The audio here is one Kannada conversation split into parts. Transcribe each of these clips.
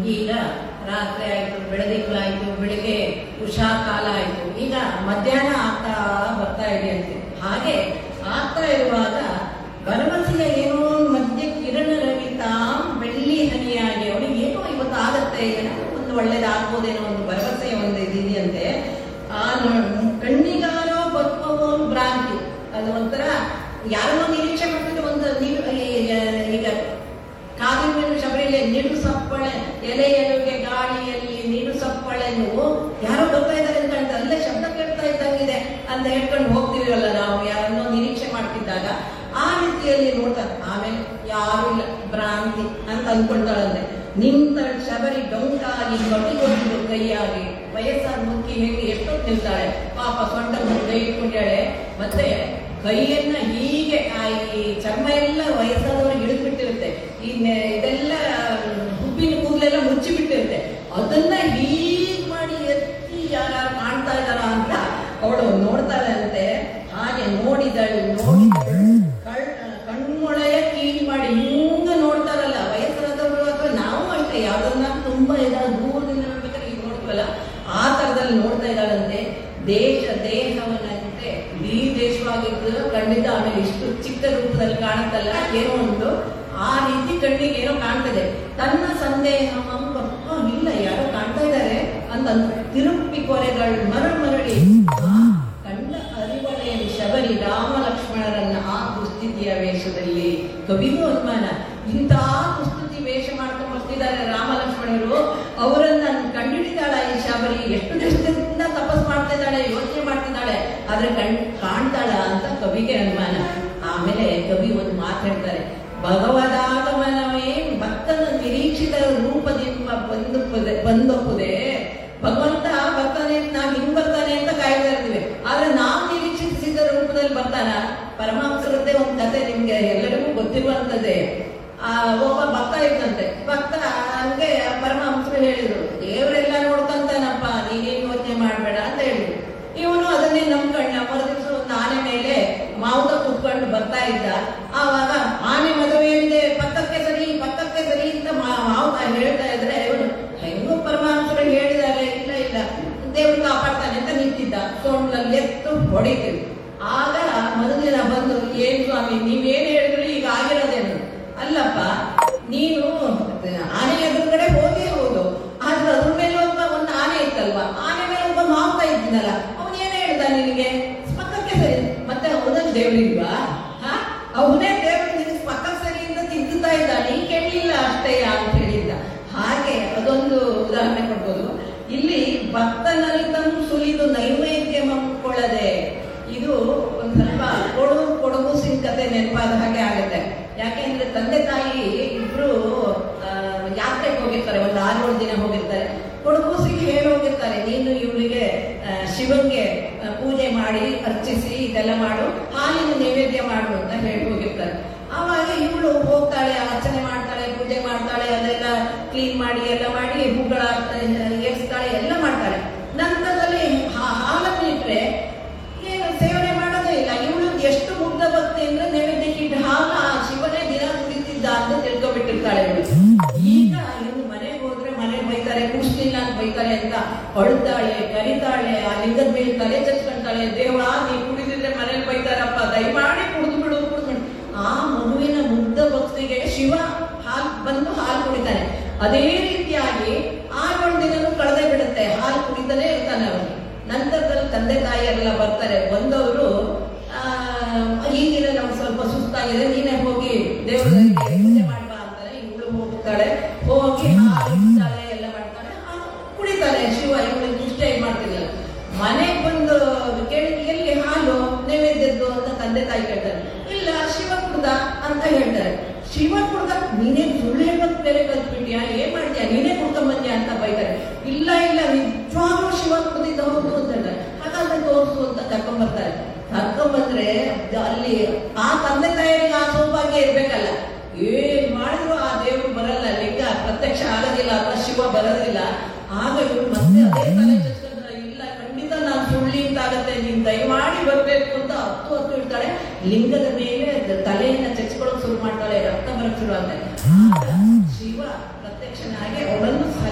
ಈಗ ರಾತ್ರಿ ಆಯ್ತು ಬೆಳದಿಂಗಳಾಯ್ತು ಬೆಳಿಗ್ಗೆ ಉಷಾ ಕಾಲ ಆಯ್ತು ಈಗ ಮಧ್ಯಾಹ್ನ ಆಗ್ತಾ ಬರ್ತಾ ಇದೆ ಅಂತೆ ಹಾಗೆ ಆಗ್ತಾ ಇರುವಾಗ ಭರವಸೆಯ ಏನೋ ಒಂದು ಮಧ್ಯ ಕಿರಣ ರವಿತಾಂ ಬೆಳ್ಳಿ ಹನಿಯಾಗಿ ಅವನಿಗೆ ಏನೋ ಇವತ್ತು ಆಗತ್ತೆ ಏನೋ ಒಂದು ಒಳ್ಳೇದಾಗ್ಬೋದೇನೋ ಒಂದು ಭರವಸೆಯ ಒಂದು ಇದಿದೆಯಂತೆ ಆ ನೊ- ಕಣ್ಣಿಗಾರೋ ಬದುಕುವ ಒಂದು ಭ್ರಾಂತಿ ಅದು ಒಂಥರ ಯಾರನ್ನೋ ನಿರೀಕ್ಷೆ ಮಾಡ್ತಿದ್ರೆ ಒಂದು ನೀವು ಈಗ ಈಗ ಕಾದಿನ ಮೇಲೆ ಶಬರಿಲೆ ನಿಡು ಸಪ್ಪಳೆ ಎಲೆ ಎಲೆಗೆ ಗಾಳಿಯಲ್ಲಿ ನಿಡು ಸಪ್ಪಳೆ ನೀವು ಯಾರೋ ಬರ್ತಾ ಇದ್ದಾರೆ ಅಂತ ಕಾಣ್ತದೆ ಅಲ್ಲೇ ಶಬ್ದ ಕೇಳ್ತಾ ಇದ್ದಂಗಿದೆ ಅಂತ ಹೇಳ್ಕೊಂಡು ಹೋಗ್ತೀವಲ್ಲ ನಾವು ಯಾರನ್ನೋ ನಿರೀಕ್ಷೆ ಮಾಡ್ತಿದ್ದಾಗ ಆ ರೀತಿಯಲ್ಲಿ ನೋಡ್ತಾರೆ ಆಮೇಲೆ ಯಾರು ಇಲ್ಲ ಭ್ರಾಂತಿ ಅಂತ ಅನ್ಕೊಳ್ತಾಳಂತೆ ನಿಂತ ಶಬರಿ ಡೊಂಕಾಗಿ ಮಟ್ಟಿಗೊಂಡು ಕೈಯಾಗಿ ವಯಸ್ಸಾದ ಮುಕ್ಕಿ ಹೆಂಗೆ ಎಷ್ಟೊತ್ತು ನಿಲ್ತಾಳೆ ಪಾಪ ಸೊಂಟ ಮೇಲೆ ಕೈ ಇಟ್ಕೊಂಡಾಳೆ ಮತ್ತೆ ಕೈಯನ್ನ ಹೀಗೆ ಆ ಈ ಚರ್ಮ ಎಲ್ಲ ವಯಸ್ಸಾದವ್ರಿಗೆ ಇಳಿದ್ಬಿಟ್ಟಿರುತ್ತೆ ಈ ನೆ- ಇದೆಲ್ಲ ಹುಬ್ಬಿನ ಕೂದಲೆಲ್ಲ ಮುಚ್ಚಿ ಬಿಟ್ಟಿರುತ್ತೆ ಅದನ್ನ ಹೀಗ್ ಮಾಡಿ ಎತ್ತಿ ಯಾರು ಕಾಣ್ತಾ ಇದಾರ ಅಂತ ಅವಳು ನೋಡ್ತಾಳೆ ಅಂತೆ ಹಾಗೆ ನೋಡಿದಳು ನೋಡಿದಳು ಕಳ್- ಕಣ್ಮೊಳೆಯ ಕೀಳ್ ಮಾಡಿ ಹಿಂಗ ನೋಡ್ತಾರಲ್ಲ ವಯಸ್ಸಾದವರು ಅಥವಾ ನಾವು ಅಷ್ಟೇ ಯಾವ್ದನ್ನ ತುಂಬಾ ಇದಾಗ ದೂರದಿಂದ ನೋಡ್ಬೇಕಾದ್ರೆ ಈಗ ನೋಡ್ತೀವಲ್ಲ ಆ ತರದಲ್ಲಿ ನೋಡ್ತಾ ಇದ್ದಾಳಂತೆ ದೇಶ ದೇಹವನ್ನಂತೆ ಇಡೀ ದೇಶವಾಗಿದ್ದು ಖಂಡಿತ ಆಮೇಲೆ ಇಷ್ಟು ಚಿಕ್ಕ ರೂಪದಲ್ಲಿ ಕಾಣುತ್ತಲ್ಲ ಏನೋ ಒಂದು ಆ ರೀತಿ ಕಣ್ಣಿಗೆ ಏನೋ ಕಾಣ್ತದೆ ತನ್ನ ಸಂದೇಹ ಆ, ಇಲ್ಲ ಯಾರೋ ಕಾಣ್ತಾ ಇದ್ದಾರೆ ಅಂತ ಅಂದ್ರು. ತಿರುಪಿ ಕೊರೆಗಳು ಮರಳು ಮರಳಿ ಆ ಕಂಡ ಅರಿವಳೆಯಲ್ಲಿ ಶಬರಿ ರಾಮ ಲಕ್ಷ್ಮಣರನ್ನ ಆ ದುಸ್ಥಿತಿಯ ವೇಷದಲ್ಲಿ ಕವಿಗೂ ಅನುಮಾನ ಇಂತಹ ದುಸ್ಥಿತಿ ವೇಷ ಮಾಡ್ಕೊಂಡು ಬರ್ತಿದ್ದಾರೆ ರಾಮ ಲಕ್ಷ್ಮಣರು ಅವರನ್ನ ಕಂಡುಹಿಡಿದಾಳ ಈ ಶಬರಿ ಎಷ್ಟು ದಿವಸದಿಂದ ತಪಸ್ ಮಾಡ್ತಾ ಇದ್ದಾಳೆ ಯೋಚನೆ ಮಾಡ್ತಿದ್ದಾಳೆ ಆದ್ರೆ ಕಣ್ ಕಾಣ್ತಾಳ ಅಂತ ಕವಿಗೆ ಅನುಮಾನ ಆಮೇಲೆ ಕವಿ ಒಂದು ಮಾತು ಹೇಳ್ತಾರೆ ಭಗವದಾಗಮನವೇ ಭಕ್ತನ ನಿರೀಕ್ಷಿತ ರೂಪದಿಂದ ಬಂದು ಬಂದೊಪ್ಪುದೆ ಭಗವಂತ ಬರ್ತಾನೆ ನಾವ್ ಹಿಂಗ್ ಬರ್ತಾನೆ ಅಂತ ಕಾಯ್ತಾ ಇರ್ತೀವಿ ಆದ್ರೆ ನಾವು ನಿರೀಕ್ಷಿಸಿದ ರೂಪದಲ್ಲಿ ಬರ್ತಾನ ಪರಮಾಂಸರದ್ದೇ ಒಂದು ಕತೆ ನಿಮ್ಗೆ ಎಲ್ಲರಿಗೂ ಗೊತ್ತಿರುವಂತದ್ದೇ ಆ ಒಬ್ಬ ಭಕ್ತ ಇದ್ದಂತೆ ಭಕ್ತ ಹಂಗೆ ಪರಮಹಂಸರು ಹೇಳಿದ್ರು ದೇವರೆಲ್ಲ ನೋಡ್ಕೊಂತಾನಪ್ಪ ನೀನೇನ್ ಯೋಚನೆ ಮಾಡ್ಬೇಡ ಅಂತ ಹೇಳಿದ್ರು ಇವನು ಅದನ್ನೇ ನಂಬ್ಕೊಂಡ ಮರುದಿವಸ ಒಂದು ಆನೆ ಮೇಲೆ ಮಾವುತ ಕುತ್ಕೊಂಡು ಬರ್ತಾ ಇದ್ದ ಆವಾಗ ಆನೆ ಮದುವೆ ಇದೆ ಪಕ್ಕಕ್ಕೆ ಸರಿ ಪಕ್ಕಕ್ಕೆ ಸರಿ ಅಂತ ಮಾ- ಮಾವುತ ಹೇಳ್ತಾ ಇದ್ರೆ ಇವನು ಹೆಂಗೋ ಪರಮಹಂಸರು ಹೇಳಿದ್ದಾರೆ ಇಲ್ಲ ಇಲ್ಲ ದೇವ್ರು ಕಾಪಾಡ್ತಾನೆ ಅಂತ ನಿಂತಿದ್ದ ಸೋಣ್ಲಲ್ಲಿ ಎತ್ತು ಹೊಡಿತೀವಿ ಆಗ ಮರುದಿನ ಬಂದು ಏನ್ ಸ್ವಾಮಿ ನೀವೇನ್ ಹೇಳಿದ್ರು ಈಗ ಆಗಿರೋದೇನು ಅಲ್ಲಪ್ಪ ನೀನು ಆನೆ ಎದುರುಗಡೆ ಹೋಗೇ ಹೌದು ಆದ್ರೆ ಅದ್ರ ಮೇಲೆ ಒಬ್ಬ ಒಂದು ಆನೆ ಇತ್ತಲ್ವಾ ಆನೆ ಮೇಲೆ ಒಬ್ಬ ಮಾವುತ ಇದ್ನಲ್ಲ ಅವನ್ ಏನ್ ಹೇಳ್ದ ನಿನಗೆ ಪಕ್ಕಕ್ಕೆ ಸರಿ ಮತ್ತೆ ಅವನಲ್ಲಿ ದೇವ್ರಿಲ್ವಾ ಹಾ ಅವನೇ ದೇವ್ರು ನಿನಗೆ ಪಕ್ಕಕ್ಕೆ ಸರಿ ಅಂತ ತಿದ್ದುತ್ತಾ ಇದ್ದ ನೀನ್ ಕೇಳಲಿಲ್ಲ ಅಷ್ಟೇ ಅಂತ ಹೇಳಿದ್ದ ಹಾಗೆ ಅದೊಂದು ಉದಾಹರಣೆ ಕೊಡ್ಬೋದು ಇಲ್ಲಿ ಭಕ್ತನರಿತಂ ಸುಲಿದು ನೈವೇದ್ಯ ಮಕ್ಕೊಳ್ಳದೆ ಇದು ಒಂದ್ ಸ್ವಲ್ಪ ಕೊಡು ಕೊಡಗು ಸಿಂಗ್ ಕತೆ ನೆನಪಾದ ಹಾಗೆ ಆಗುತ್ತೆ ಯಾಕೆಂದ್ರೆ ತಂದೆ ತಾಯಿ ಇಬ್ರು ಆ, ಯಾತ್ರೆಗೆ ಹೋಗಿರ್ತಾರೆ ಒಂದು ಆರೇಳು ದಿನ ಹೋಗಿರ್ತಾರೆ ಕೊಡಗು ಸಿಂಗ್ ಹೇಳಿ ಹೋಗಿರ್ತಾರೆ ನೀನು ಇವಳಿಗೆ ಶಿವಂಗೆ ಆ, ಪೂಜೆ ಮಾಡಿ ಅರ್ಚಿಸಿ ಇದೆಲ್ಲ ಮಾಡು ಹಾಲಿನ ನೈವೇದ್ಯ ಮಾಡು ಅಂತ ಹೇಳಿ ಹೋಗಿರ್ತಾರೆ ಆವಾಗ ಇವಳು ಹೋಗ್ತಾಳೆ ಅರ್ಚನೆ ಮಾಡ್ತಾಳೆ ಪೂಜೆ ಮಾಡ್ತಾಳೆ ಅದೆಲ್ಲ ಕ್ಲೀನ್ ಮಾಡಿ ಎಲ್ಲ ಮಾಡಿ ಹೂಗಳ ಏರ್ಸ್ತಾಳೆ ಎಲ್ಲ ಮಾಡ್ತಾಳೆ ನಂತರದಲ್ಲಿ ಹಾ- ಹಾಲನ್ನು ಇಟ್ರೆ ಏನು ಸೇವನೆ ಮಾಡೋದೇ ಇಲ್ಲ ಇವಳು ಎಷ್ಟು ಮುಗ್ಧ ಭಕ್ತಿ ಅಂದ್ರೆ ನೈವೇದ್ಯಕ್ಕಿಟ್ಟ ಹಾಲ ಆ ಶಿವನೇ ದಿನ ಕುಡಿತಿದ್ದ ಅಂತ ತಿಳ್ಕೊಬಿಟ್ಟಿರ್ತಾಳೆ ಇವಳು ಈಗ ಇವನು ಮನೆಗೆ ಹೋದ್ರೆ ಮನೆಗೆ ಬೈತಾರೆ ಕುಷ್ಟಿಲ್ಲ ಅಂತ ಬೈತಾರೆ ಅಂತ ಅಳ್ತಾಳೆ ಕರಿತಾಳೆ ಆ ಲಿಂಗದ ಮೇಲೆ ತಲೆ ಚಚ್ಕೊಂತಾಳೆ ದೇವ ನೀ ಕುಡಿದಿದ್ರೆ ಮನೇಲಿ ಬೈತಾರಪ್ಪ ದಯಮಾಡಿ ಕುಡಿದು ಬಿಡು ಕುಡಿದು ಬಿಡು ಆ ಮಗುವಿನ ಮುಗ್ಧ ಭಕ್ತಿಗೆ ಶಿವ ಹಾಲು ಬಂದು ಹಾಲು ಕುಡಿತಾನೆ ಅದೇ ರೀತಿಯಾಗಿ ಆರೇಳು ದಿನನೂ ಕಳೆದೇ ಬಿಡುತ್ತೆ ಹಾಲು ಕುಡಿತಾನೆ ಇರ್ತಾನೆ ಅವನು ನಂತರದಲ್ಲಿ ತಂದೆ ತಾಯಿಯರೆಲ್ಲ ಬರ್ತಾರೆ ಬಂದವರು ಆ, ಈ ದಿನ ನಮ್ಗೆ ಸ್ವಲ್ಪ ಸುಸ್ತಾಗಿದೆ ನೀನೇ ಹೋಗಿ ದೇವರ ಪೂಜೆ ಮಾಡ್ಬಾ ಅಂತಾರೆ ಇವಳು ಹೋಗ್ತಾಳೆ ಹೋಗಿ ಹಾಲು ಇಡ್ತಾಳೆ, ಎಲ್ಲ ಮಾಡ್ತಾಳೆ ಹಾಲು ಕುಡಿತಾಳೆ ಶಿವ ಇವಳಿಗೆ ದುಷ್ಟ ಏನ್ ಮಾಡ್ತಿರ್ಲಿಲ್ಲ ಮನೆಗೆ ಬಂದು ಕೇಳಿ ಎಲ್ಲಿ ಹಾಲು ನೈವೇದ್ಯದ್ದು ಅಂತ ತಂದೆ ತಾಯಿ ಕೇಳ್ತಾರೆ ಇಲ್ಲ ಶಿವ ಕುಡ್ದ ಅಂತ ಹೇಳ್ತಾರೆ ಶಿವ ಕುಡ್ದ ನೀನೇ ಸುಳ್ಳು ಹೇಳೋದ್ ಬೇರೆ ಕಲ್ತ್ಬಿಟ್ಯಾ ಏನ್ ಮಾಡ್ತೀಯ ನೀನೇ ಕುಡ್ಕೊಂಬಂದ್ಯಾ ಅಂತ ಬೈತಾರೆ ಇಲ್ಲ ಇಲ್ಲ ನಿಜವಾಗ್ಲೂ ಶಿವ ಕುಡ್ದಿದ್ದ ಹೌದು ಅಂತ ಹೇಳ್ತಾರೆ ಹಾಗಾದ್ರೆ ತೋರಿಸು ಅಂತ ಕರ್ಕೊಂಬರ್ತಾರೆ ಕರ್ಕೊಂಬಂದ್ರೆ ಅಲ್ಲಿ ಆ ತಂದೆ ತಾಯಿಗೆ ಆ ಸೌಭಾಗ್ಯ ಇರ್ಬೇಕಲ್ಲ ಏನ್ ಮಾಡಿದ್ರು ಆ ದೇವ್ರು ಬರಲ್ಲ ಲಿಂಗ ಪ್ರತ್ಯಕ್ಷ ಆಗೋದಿಲ್ಲ ಅಥವಾ ಶಿವ ಬರೋದಿಲ್ಲ ಆಗ ಇವ್ರು ಮತ್ತೆ ಅದೇ ತಲೆ ಚಚ್ಕೊಂಡ್ರೆ ಇಲ್ಲ ಖಂಡಿತ ನಾನು ಸುಳ್ಳಿ ಅಂತಾಗತ್ತೆ ನೀನ್ ದಯಮಾಡಿ ಬರ್ಬೇಕು ಅಂತ ಹತ್ತು ಹತ್ತು ಇಡ್ತಾಳೆ ಲಿಂಗದ ಮೇಲೆ ದ- ತಲೆಯನ್ನ ಚಚ್ಕೊಳ್ಳೋಕೆ ಶುರು ಮಾಡ್ತಾಳೆ ರಕ್ತ ಬರಕ್ ಶುರು ಆಗ್ತಾಳೆ ಆಗ ಶಿವ ಪ್ರತ್ಯಕ್ಷನಾಗಿ ಅವಳನ್ನು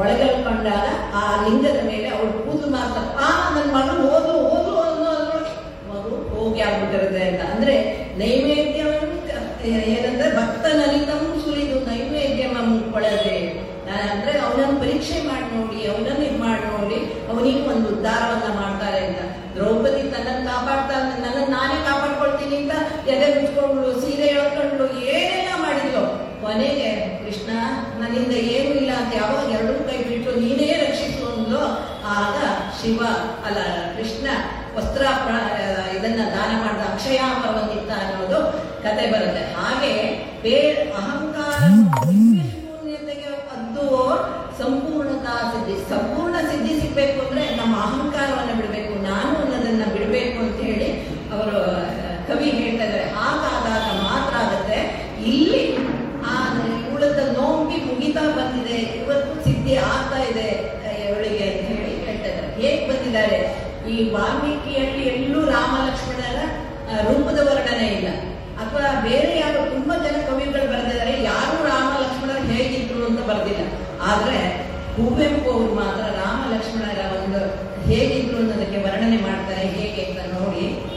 ಒಳಗಲ್ ಕಂಡಾಗ ಆ ಲಿಂಗದ ಮೇಲೆ ಅವಳು ಕೂದಲು ಮಾಡ್ತಾರೆ ಆ ನನ್ನ ಮಗಳು ಓದು ಓದು ಅನ್ನೋ ಅನ್ನೋಳು ಮಗು ಹೋಗಿ ಆಗ್ಬಿಟ್ಟಿರುತ್ತೆ ಅಂತ ಅಂದ್ರೆ ನೈವೇದ್ಯವನ್ನು ಕ- ಏನಂದ್ರೆ ಭಕ್ತನಲಿತಂ ಸುರಿದು ನೈವೇದ್ಯಮ ಕೊಳದೆ ಅಂದ್ರೆ ಅವನನ್ನು ಪರೀಕ್ಷೆ ಮಾಡಿ ನೋಡಿ ಅವನನ್ನು ಇದು ಮಾಡಿ ನೋಡಿ ಅವನಿಗೆ ಒಂದು ಉದ್ಧಾರವನ್ನ ಮಾಡ್ತಾರೆ ಅಂತ ದ್ರೌಪದಿ ತನ್ನನ್ನು ಕಾಪಾಡ್ತಾ ನನ್ನನ್ನು ನಾನೇ ಕಾಪಾಡ್ಕೊಳ್ತೀನಿ ಅಂತ ಎದೆ ಮುಚ್ಕೊಂಡು ಸೀರೆ ಎಳ್ಕೊಂಡು ಏನೆಲ್ಲ ಮಾಡಿದ್ಲು ಕೊನೆಗೆ ಕೃಷ್ಣ ನನ್ನಿಂದ ಏನೂ ಇಲ್ಲ ಅಂತ ಯಾವಾಗ ಎರಡೂ ಕೈ ಬಿಟ್ಟು ನೀನೇ ರಕ್ಷಿಸು ಅಂದ್ಲು ಆಗ ಶಿವ ಅಲ್ಲ ಕೃಷ್ಣ ವಸ್ತ್ರ ಪ್ರ- ಇದನ್ನ ದಾನ ಮಾಡಿದ ಅಕ್ಷಯಾಮರವನ್ನಿತ್ತ ಅನ್ನೋದು ಕತೆ ಬರುತ್ತೆ ಹಾಗೆ ಬೇ ಅಹಂಕಾರ ಶೂನ್ಯತೆಗೆ ಅದ್ದು ಸಂಪೂರ್ಣತಾ ಸಿದ್ಧಿ ಸಂಪೂರ್ಣ ಸಿದ್ಧಿ ಸಿಗ್ಬೇಕು ಅಂದ್ರೆ ನಮ್ಮ ಅಹಂಕಾರವನ್ನ ಬಿಡಬೇಕು ನಾನು ಅನ್ನೋದನ್ನ ಬಿಡಬೇಕು ಅಂತ ಹೇಳಿ ಅವರು ಕವಿ ಹೇಳ್ತಾ ಇದ್ದಾರೆ ಹಾಗಾದಾಗ ಮಾತ್ರ ಆಗುತ್ತೆ ಇಲ್ಲಿ ಆ ಇವಳದ ನೋಂಬಿ ಮುಗಿತಾ ಬಂದಿದೆ ಇವತ್ತು ಸಿದ್ಧಿ ಆಗ್ತಾ ಇದೆ ಇವಳಿಗೆ ಅಂತ ಹೇಳಿ ಹೇಳ್ತಾ ಇದ್ದಾರೆ ಹೇಗ್ ಬಂದಿದ್ದಾರೆ ಈ ವಾಲ್ಮೀಕಿಯಲ್ಲಿ ಎಲ್ಲೂ ರಾಮ ಲಕ್ಷ್ಮಣರ ಆ, ರೂಪದ ವರ್ಣನೆ ಇಲ್ಲ ಅಥವಾ ಬೇರೆ ಯಾರು ತುಂಬಾ ಜನ ಕವಿಗಳು ಬರೆದಿದ್ದಾರೆ ಯಾರು ರಾಮ ಲಕ್ಷ್ಮಣರು ಹೇಗಿದ್ರು ಅಂತ ಬರೆದಿಲ್ಲ ಆದ್ರೆ ಕುವೆಂಪು ಅವರು ಮಾತ್ರ ರಾಮ ಲಕ್ಷ್ಮಣರ ಒಂದು ಹೇಗಿದ್ರು ಅನ್ನೋದಕ್ಕೆ ವರ್ಣನೆ ಮಾಡ್ತಾರೆ ಹೇಗೆ ಅಂತ ನೋಡಿ